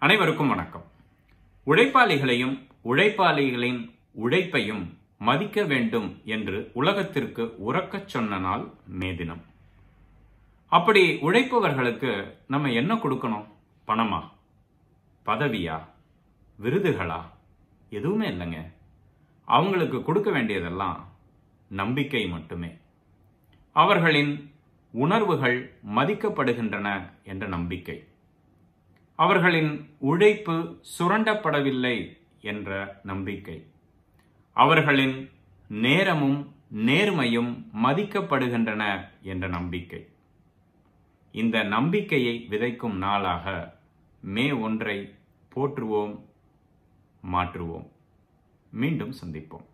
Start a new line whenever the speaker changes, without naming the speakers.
அனைவருக்கும் வணக்கம் உழைப்பாளிகளையும் உழைப்பாளிகளின் உழைப்பையும் மதிக்க வேண்டும் என்று உலகத்திற்கு உறக்கச் சொன்ன நாள் மே தினம் அப்படி உழைப்பவர்களுக்கு நம்ம என்ன கொடுக்கணும் பணமா பதவியா விருதுகளா எதுவுமே இல்லைங்க அவங்களுக்கு கொடுக்க வேண்டியதெல்லாம் நம்பிக்கை மட்டுமே அவர்களின் உணர்வுகள் மதிக்கப்படுகின்றன என்ற நம்பிக்கை அவர்களின் உழைப்பு சுரண்டப்படவில்லை என்ற நம்பிக்கை அவர்களின் நேரமும் நேர்மையும் மதிக்கப்படுகின்றன என்ற நம்பிக்கை இந்த நம்பிக்கையை விதைக்கும் நாளாக மே ஒன்றை போற்றுவோம் மாற்றுவோம் மீண்டும் சந்திப்போம்